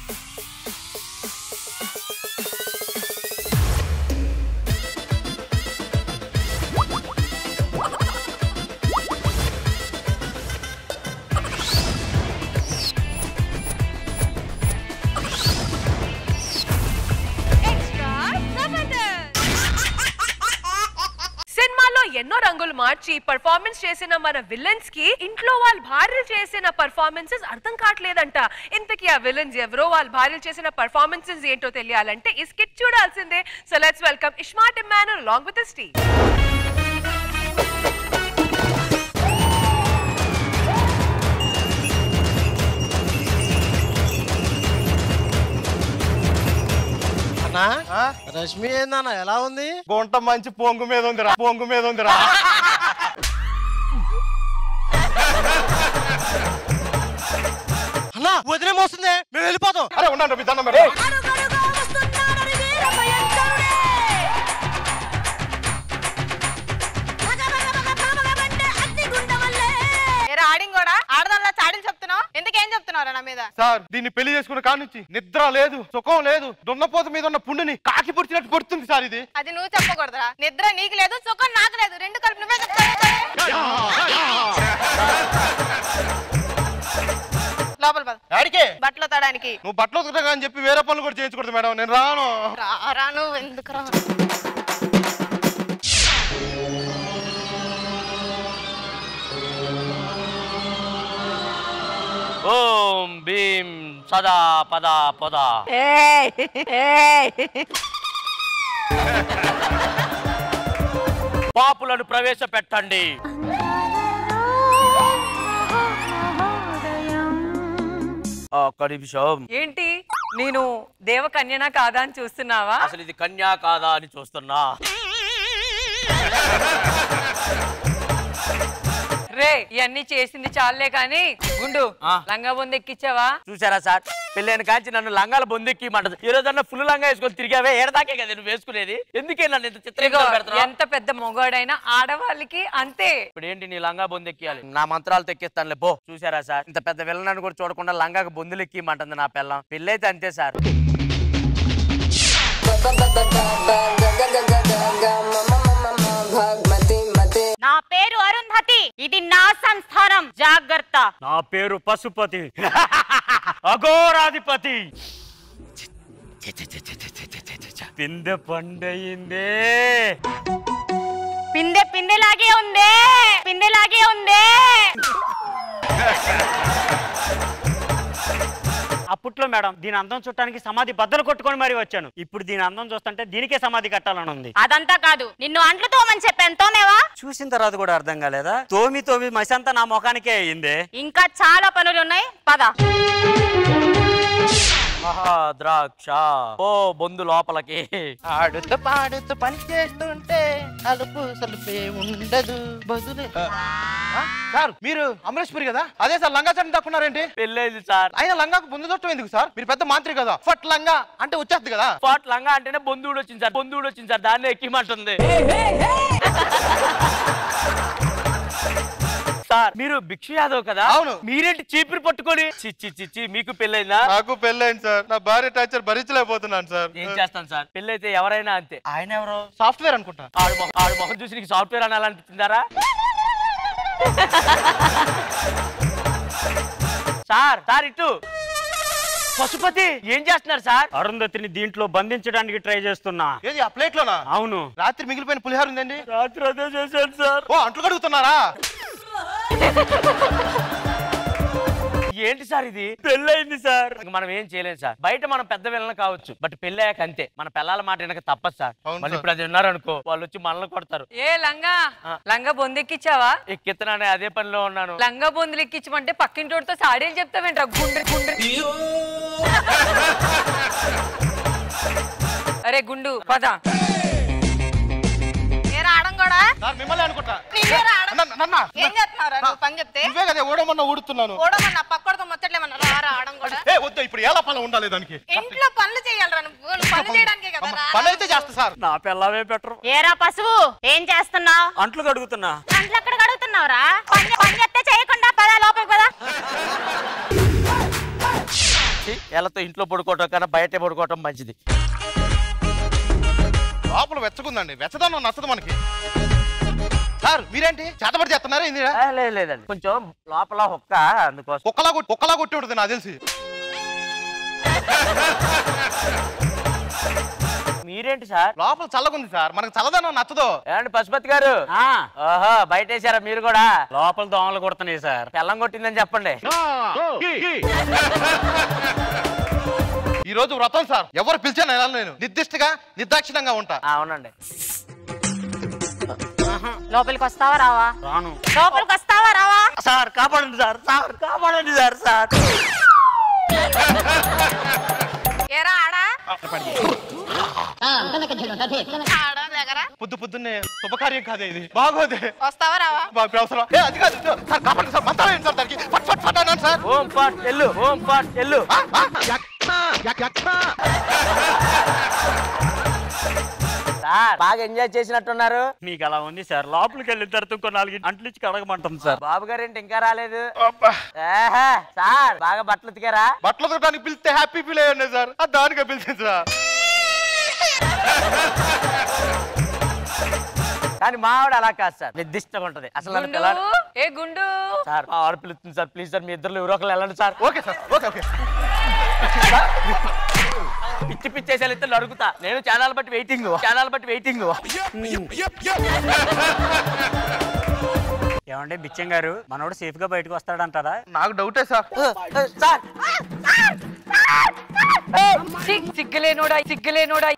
సినిమాలో ఎన్నో రంగులు మార్చి పర్ఫార్మెన్స్ చేసిన మన విలన్స్ కి ఇంట్లో వాళ్ళ భార్యలు చేసిన పర్ఫార్మెన్సెస్ అర్థం కావట్లేదంట ఇంతకీ ఆ విలన్స్ ఎవరో వాళ్ళ భార్యలు చేసిన పర్ఫార్మెన్సెస్ ఏంటో తెలియాలంటే ఈ స్కిట్ చూడాల్సిందే so let's welcome ismart man along with స్టీ అన్నా రష్మి ఏందన్న ఎలా ఉంది గుంట మంచి పొంగు మీద ఉందిరా పొంగు మీద ఉందిరా అన్నా వదిలే మోస్తుంది మేము వెళ్ళిపోతాం అరే ఉండండి మీ దండం పెడతా. ఆడింగ్ కూడా ఆడదాంలో చాడీలు చెప్తున్నావు ఎందుకేం చెప్తున్నావు నా మీద సార్ దీన్ని పెళ్లి చేసుకున్న కాడ నుంచి నిద్ర లేదు సుఖం లేదు దున్నపోత మీద ఉన్న పుండుని కాకి పొడిచినట్టు పొడుతుంది సార్ ఇది అది నువ్వు చెప్పకూడదురా నిద్ర నీకు లేదు సుఖం నాకు లేదు రెండు కలిపి నువ్వే చెప్తావు లోపల పద ఆడికే బట్టలు తడానికి నువ్వు బట్టలు ఉతకగా అని చెప్పి వేరే పనులు కూడా చేయించకూడదు మేడం నేను రాను రా నువ్వు ఎందుకు రా ఓం భీం సదా పద పద పాపులను ప్రవేశపెట్టండి ఒక్క నిమిషం ఏంటి నేను దేవకన్యనా కాదా అని చూస్తున్నావా అసలు ఇది కన్యా కాదా అని చూస్తున్నా రే ఇవన్నీ చేసింది చాలే కానీ గుండు ఆ. లంగా బొంది ఎక్కిచ్చావా చూసారా సార్ పెళ్ళైన కాంచి నన్ను లంగాల బొందెక్కి మంటది ఈ రోజన్నా ఫుల్ లంగా వేసుకొని తిరిగావే ఏడదాకే కదా నువ్వు వేసుకునేది ఎందుకే నన్ను ఇంత ఇదిగో, చిత్రీకరణ పెడతావు ఎంత పెద్ద మొగాడైనా ఆడవాళ్ళకి అంతే ఇప్పుడు ఏంటి నీ లంగా బొందెక్కియాలి నా మంత్రాలు తెక్కిస్తానులే పో చూసారా సార్ ఇంత పెద్ద విలనాన్ని కూడా చూడకుండా లంగాకు బొందులు ఎక్కిమంటుంది నా పిల్లం పెళ్ళైతే అంతే సార్ నా పేరు అరుంధతి ఇది నా సంస్థానం జాగ్రత్త నా పేరు పశుపతి అఘోరాధిపతి పిందె పండయిందే పిందె పిందెలాగే ఉందే పిందెలాగే ఉందే అప్పట్లో మేడం దీని అందం చూడటానికి సమాధి బద్దలు కొట్టుకొని మరీ వచ్చాను ఇప్పుడు దీని అందం చూస్తుంటే దీనికే సమాధి కట్టాలని ఉంది అదంతా కాదు నిన్ను అంట్లు తోమని చెప్పాను తోమేవా చూసిన తర్వాత కూడా అర్థం కాలేదా తోమి తోమి మసంతా నా ముఖానికే అయ్యింది ఇంకా చాలా పనులు ఉన్నాయి పద మహాద్రాక్ష ఓ బొందు లోపలికి ఆడుతూ పాడుతూ పని చేస్తుంటే అలుపు సలుపే ఉండదు బదులు సార్ మీరు అమరేశ్వరి కదా అదే సార్ లంగా చట్టం తక్కున్నారేంటి పెళ్ళైంది సార్ ఆయన లంగాకు ముందు తొట్టం ఎందుకు సార్ మీరు పెద్ద మంత్రి కదా ఫట్ లంగా అంటే వచ్చేస్తుంది కదా పాట్ లంగా అంటేనే బొందుడు వచ్చింది సార్ బొందుడు వచ్చింది సార్ దాన్ని ఎక్కిమంటుంది సార్ మీరు భిక్షు యాదవ్ కదా అవును. మీరేంటి చీపురు పట్టుకొని చిచ్చి చిచ్చి మీకు పెళ్ళైందా నాకు పెళ్ళైంది సార్ నా భార్య టార్చర్ భరించలేకపోతున్నాను సార్ ఏం చేస్తాను సార్ పెళ్ళైతే ఎవరైనా అంతే ఆయన ఎవరు సాఫ్ట్వేర్ అనుకుంటా ఆడు మొహం ఆడు మొహం చూసి నీకు సాఫ్ట్వేర్ అనాలనిపించిందారా సార్ సార్ ఇటు పశుపతి ఏం చేస్తున్నారు సార్ అరుంధతిని దీంట్లో బంధించడానికి ట్రై చేస్తున్నా ఏది ఆ ప్లేట్ లోనా అవును రాత్రి మిగిలిపోయిన పులిహార ఉందండి రాత్రి అదే చేశాను సార్ ఓ అంట్లు కడుగుతున్నారా ఏంటి సార్ ఇది పెళ్ళైంది సార్ ఇంక మనం ఏం చేయలేం సార్ బయట మనం పెద్ద వెళ్ళని కావచ్చు బట్ పెళ్ళయ్యాక అంతే మన పిల్లల మాట వెనక తప్పదు సార్ అవును మళ్ళీ సార్. ఇప్పుడు అది ఉన్నారనుకో వాళ్ళు వచ్చి మనల్ని కొడతారు ఏ లంగా ఆ. లంగా బొంది ఎక్కిచ్చావా ఎక్కిత్తనానే అదే పనిలో ఉన్నాను లంగా బొందులు ఎక్కించమంటే పక్కింటోడితో సాడీలు చెప్తావేంట్రా గుండ్రి గుండ్రి అరే గుండు పద ఏరా ఆడం కూడా సార్ మిమ్మల్ని అనుకుంటా నీవేరా ఆడం నన్న- నన్న ఏం చేస్తున్నారా నువ్వు పని చెప్తే నువ్వే కదా ఓడమన్నా ఊడుతున్నాను ఓడమన్నా పక్కడతో ముచ్చట్లేమన్నా రారా ఆడం కూడా ఏ వద్దు ఇప్పుడు ఎలా పని ఉండాలి దానికి ఇంట్లో పనులు చేయాలరా నువ్వు నువ్వు పనులు చేయడానికే కదా రా. పని అయితే చేస్తా సార్ నా పిల్లవే బెటర్ ఏరా పశువు ఏం చేస్తున్నావు అంట్లు కడుగుతున్నా అంట్లు ఎక్కడ కడుగుతున్నావురా పని పని చెప్తే చేయకుండా పద లోపలికి పద తెలిసి ఎలతో ఇంట్లో పడుకోవటం కన్నా బయటే పడుకోవటం మంచిది లోపల వెచ్చకుందండి వెచ్చదనం నచ్చదు మనకి సార్ మీరేంటి చేతబడి చేస్తున్నారా ఇది ఆ, లేదు లేదండి కొంచెం లోపల హొక్క అందుకోసం కుక్కలా కొట్టి కుక్కలా కొట్టి ఉంటుంది నాకు తెలిసి మీరేంటి సార్ లోపల చల్లగుంది సార్ మనకు చల్లదనం నచ్చదు ఏమండి పశుపతి గారు ఆ, ఓహో బయట వేసారా మీరు కూడా లోపల దోమలు కొడుతున్నాయి సార్ పెళ్ళం కొట్టిందని చెప్పండి ఈ రోజు వ్రతం సార్ ఎవరు పిలిచాను ఎలా నేను నిర్దిష్టగా నిర్దాక్షిణంగా ఉంటా ఆ, అవునండి లోపలికి వస్తావా రావా రాను లోపలికి వస్తావా రావా సార్ కాపాడండి సార్ సార్ కాపాడండి సార్ సార్ ఏరా ఆడా ఆడా దగ్గర పొద్దు పొద్దున్నే శుభకార్యం కాదే ఇది బాగోదే వస్తావా రావా మాకు అవసరం ఏ, అది కాదు ఇదో, సార్ కాపాడండి సార్ మంత్రం ఏంటి సార్ దానికి ఫట్ ఫట్ ఫట్ అన్నాను సార్ ఓం పాట్ ఎల్లు ఓం పాట్ ఎల్లు ఆ, ఆ, సార్ బాగా ఎంజాయ్ చేసినట్టున్నారు మీకు అలా ఉంది సార్ లోపలికి వెళ్ళిన తర్వాత ఇంకో నాలుగు అంట్లు ఇచ్చి కడగమంటాం సార్ బాబు గారు ఏంటి ఇంకా రాలేదు అబ్బా. ఏహే, సార్ బాగా బట్టలు ఉతికారా బట్టలు ఉతకడానికి పిలిస్తే హ్యాపీ ఫీల్ అయ్యండి సార్ ఆ దానికే పిలిచింది సార్ కానీ మా ఆవిడ అలా కాదు సార్ నిర్దిష్టంగా ఉంటది అసలు నన్ను గుండు పిల్ల- ఏ గుండు సార్ మా ఆవిడ పిలుస్తుంది సార్ ప్లీజ్ సార్ మీ ఇద్దరు ఎవరో ఒకరు వెళ్ళండి sir okay sir okay okay పిచ్చి పిచ్చేసాలు ఇద్దరు అడుగుతా నేను ఛానల్ బట్టి వెయిటింగ్ ఛానల్ బట్టి వెయిటింగ్ ఏమండి బిచ్చం గారు మనోడు సేఫ్ గా బయటకు వస్తాడంటారా నాకు డౌటే సార్ సార్ సిగ్- సిగ్గులేనోడా సిగ్గులేనోడా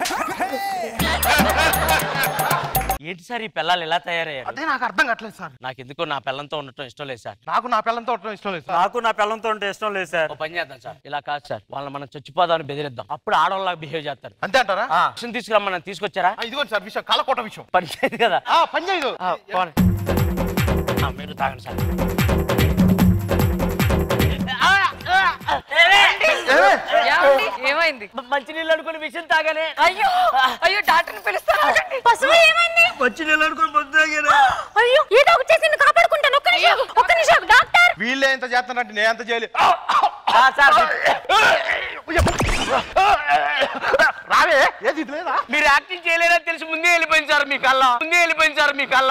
ఏంటి సార్ ఈ పిల్లలు ఎలా తయారయ్యారు అదే నాకు అర్థం కావట్లేదు సార్ నాకు ఎందుకో నా పిల్లలతో ఉండటం ఇష్టం లేదు సార్ నాకు నా పిల్లలతో ఉండటం ఇష్టం లేదు సార్ నాకు నా పిల్లలతో ఉంటే ఇష్టం లేదు సార్ ఓ పని చేద్దాం సార్ ఇలా కాదు సార్ వాళ్ళని మనం చచ్చిపోదామని బెదిరిద్దాం అప్పుడు ఆడవాళ్ళగా బిహేవ్ చేస్తారు అంతే అంటారా ఆ, విషయం తీసుకురమ్మని తీసుకొచ్చారా ఆ, ఇదిగోండి సార్ విషయం కలకోట విషయం పని చేయదు కదా ఆ పని చేయదు ఆ, పోనీ. ఆ, మీరు తాగండి సార్ ఏమండి? ఏమైంది మంచి నీళ్ళు అనుకుని విషయం తాగానే అయ్యో అయ్యో డాక్టర్ని పిలుస్తాను ఆగండి. పశువు ఏమైంది వచ్చి నేను అనుకుని పొద్దు అయ్యో ఏదో ఒకటి చేసి నిన్ను కాపాడుకుంటాను ఒక్క నిమిషం ఒక్క నిమిషం డాక్టర్ వీళ్ళే ఎంత చేస్తున్నారంటే నేను ఎంత చేయాలి సార్, సార్ రావే ఏది ఇది లేదా మీరు యాక్టింగ్ చేయలేరని తెలిసి ముందే వెళ్ళిపోయింది సార్ మీ కళ్ళ ముందే వెళ్ళిపోయింది సార్ మీ కళ్ళ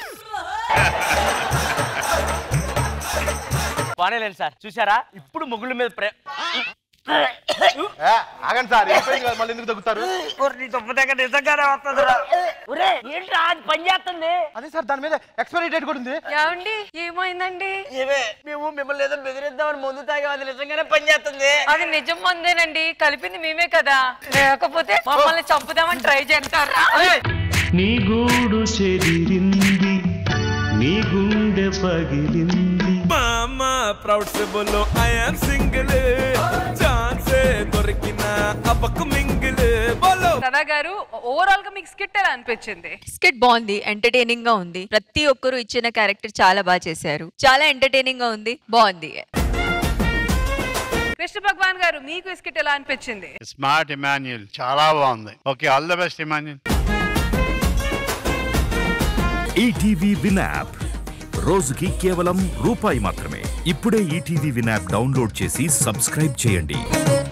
పోనేలేండి సార్ చూసారా ఇప్పుడు మొగుళ్ళ మీద ప్రే ఏ, ఆగండి సార్ అయిపోయింది కదా మళ్ళీ ఎందుకు తగ్గుతారు నీ తప్పు దగ్గర నిజంగానే వస్తుందిరా ఒరే ఏంట్రా అది పని చేస్తుంది అదే సార్ దాని మీద ఎక్స్పైరీ డేట్ కూడా ఉంది ఏమండి ఏమైందండి ఏమే మేము మిమ్మల్ని ఏదో బెదిరిద్దామని ముందు తాగా అది నిజంగానే పని చేస్తుంది అది నిజం మందేనండి కలిపింది మేమే కదా లేకపోతే మమ్మల్ని చంపుదామని ట్రై చేస్తారా నీ గూడు చెదిరింది నీ గుండె పగిలింది మామ ప్రౌడ్ సిబుల్ ఐఎమ్ సింగిల్ ఛాన్సే దొరికిన అపకు మింగిల్ బోలో సదా గారు ఓవరాల్ గా మీకు స్కిట్ ఎలా అనిపించింది స్కిట్ బాగుంది ఎంటర్టైనింగ్ గా ఉంది ప్రతి ఒక్కరు ఇచ్చిన క్యారెక్టర్ చాలా బాగా చేశారు చాలా ఎంటర్టైనింగ్ గా ఉంది బాగుంది కృష్ణ భగవాన్ గారు మీకు ఈ స్కిట్ ఎలా అనిపించింది స్మార్ట్ ఇమాన్యుల్ చాలా బాగుంది okay all the best Emmanuel ETV win app రోజుకి కేవలం రూపాయి మాత్రమే ఇప్పుడే ఈటీవీ విన్ యాప్ డౌన్లోడ్ చేసి సబ్స్క్రైబ్ చేయండి